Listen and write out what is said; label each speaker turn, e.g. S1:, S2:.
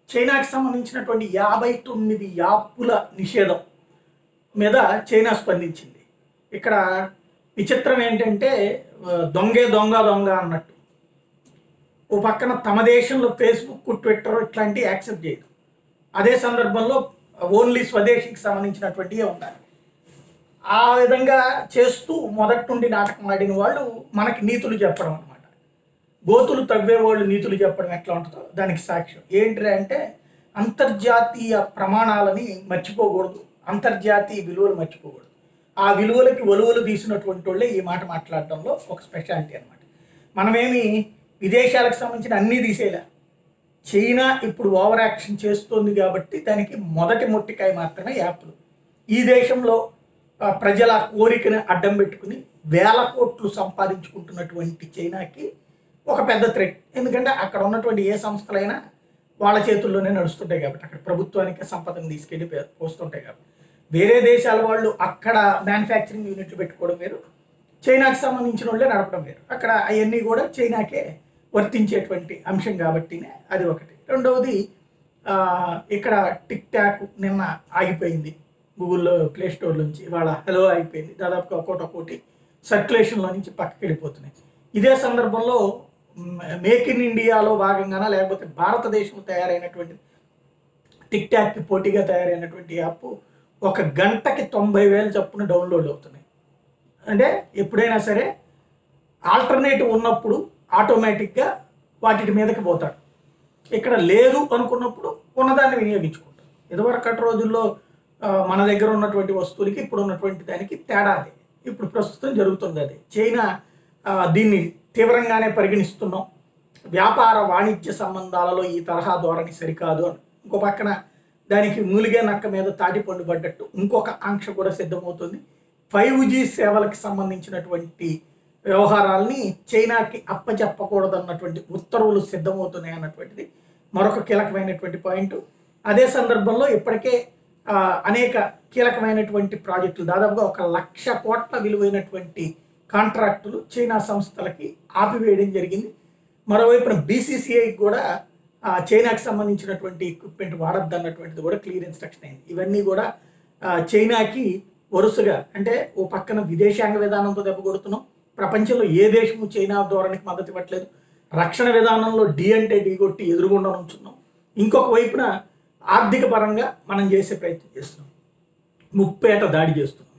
S1: చైనాకి సంబంధించినటువంటి యాభై తొమ్మిది యాప్పుల నిషేధం మీద చైనా స్పందించింది ఇక్కడ విచిత్రం ఏంటంటే ఆ, దొంగే దొంగ దొంగ అన్నట్టు ఓ పక్కన తమ దేశంలో ఫేస్బుక్ ట్విట్టర్ ఇట్లాంటివి యాక్సెప్ట్ చేయదు అదే సందర్భంలో ఓన్లీ స్వదేశీకి సంబంధించినటువంటివే ఉండాలి ఆ విధంగా చేస్తూ మొదటి నుండి నాటకం ఆడిన వాళ్ళు మనకి నీతులు చెప్పడం అనమాట గోతులు తవ్వే వాళ్ళు నీతులు చెప్పడం ఎట్లా ఉంటుందో దానికి సాక్ష్యం ఏంటి అంటే అంతర్జాతీయ ప్రమాణాలని మర్చిపోకూడదు అంతర్జాతీయ విలువలు మర్చిపోకూడదు ఆ విలువలకి ఒలువలు తీసినటువంటి వాళ్ళే ఈ మాట మాట్లాడడంలో ఒక స్పెషాలిటీ అనమాట మనమేమి విదేశాలకు సంబంధించిన అన్నీ తీసేయలే చైనా ఇప్పుడు ఓవర్ యాక్షన్ చేస్తోంది కాబట్టి దానికి మొదటి మొట్టికాయ మాత్రమే యాప్లు ఈ దేశంలో ఆ, ప్రజల కోరికను అడ్డం పెట్టుకుని వేల కోట్లు సంపాదించుకుంటున్నటువంటి చైనాకి ఒక పెద్ద థ్రెట్ ఎందుకంటే అక్కడ ఉన్నటువంటి ఏ సంస్థలైనా వాళ్ళ చేతుల్లోనే నడుస్తుంటాయి కాబట్టి అక్కడ ప్రభుత్వానికి సంపదను తీసుకెళ్ళి పే- పోస్తుంటాయి కాబట్టి వేరే దేశాల వాళ్ళు అక్కడ మ్యానుఫ్యాక్చరింగ్ యూనిట్లు పెట్టుకోవడం వేరు చైనాకి సంబంధించిన వాళ్ళే నడపడం వేరు అక్కడ అవన్నీ కూడా చైనాకే వర్తించేటువంటి అంశం కాబట్టినే అది ఒకటి రెండవది ఆ, ఇక్కడ టిక్ టాక్ నిన్న ఆగిపోయింది గూగుల్లో ప్లే స్టోర్ నుంచి ఇవాళ హలో అయిపోయింది దాదాపుగా ఒక్కోటి ఒక్కోటి సర్క్యులేషన్లో నుంచి పక్కకి వెళ్ళిపోతున్నాయి ఇదే సందర్భంలో మేక్ ఇన్ ఇండియాలో భాగంగానా లేకపోతే భారతదేశంలో తయారైనటువంటి టిక్ టాక్కి పోటీగా తయారైనటువంటి యాప్ ఒక గంటకి తొంభై వేలు చొప్పున డౌన్లోడ్ అవుతున్నాయి అంటే ఎప్పుడైనా సరే ఆల్టర్నేటివ్ ఉన్నప్పుడు ఆటోమేటిక్గా వాటి మీదకి పోతాడు ఇక్కడ లేదు అనుకున్నప్పుడు ఉన్నదాన్ని వినియోగించుకుంటాం ఇదివరకటి రోజుల్లో ఆ, మన దగ్గర ఉన్నటువంటి వస్తువులకి ఇప్పుడు ఉన్నటువంటి దానికి తేడా అది ఇప్పుడు ప్రస్తుతం జరుగుతుంది అది చైనా ఆ, దీన్ని తీవ్రంగానే పరిగణిస్తున్నాం వ్యాపార వాణిజ్య సంబంధాలలో ఈ తరహా ధోరణి సరికాదు అని ఇంకో పక్కన దానికి మూలిగే నక్క మీద తాటిపండు పడ్డట్టు ఇంకొక ఆంక్ష కూడా సిద్ధమవుతుంది ఫైవ్ జీ సేవలకు సంబంధించినటువంటి వ్యవహారాల్ని చైనాకి అప్పచెప్పకూడదన్నటువంటి ఉత్తర్వులు సిద్ధమవుతున్నాయి అన్నటువంటిది మరొక కీలకమైనటువంటి పాయింట్ అదే సందర్భంలో ఇప్పటికే ఆ, అనేక కీలకమైనటువంటి ప్రాజెక్టులు దాదాపుగా ఒక లక్ష కోట్ల విలువైనటువంటి కాంట్రాక్టులు చైనా సంస్థలకి ఆపివేయడం జరిగింది మరోవైపున బీసీసీఐ కూడా ఆ, చైనాకి సంబంధించినటువంటి ఎక్విప్మెంట్ వాడద్దు అన్నటువంటిది కూడా క్లియర్ ఇన్స్ట్రక్షన్ అయింది ఇవన్నీ కూడా ఆ, చైనాకి వరుసగా అంటే ఓ పక్కన విదేశాంగ విధానంతో దెబ్బ కొడుతున్నాం ప్రపంచంలో ఏ దేశము చైనా ధోరణికి మద్దతు ఇవ్వట్లేదు రక్షణ విధానంలో డి అంటే డి కొట్టి ఎదురుగుండా ఉంచున్నాం ఇంకొక వైపున ఆర్థిక పరంగా మనం చేసే ప్రయత్నం చేస్తున్నాం ముప్పేట దాడి చేస్తున్నాం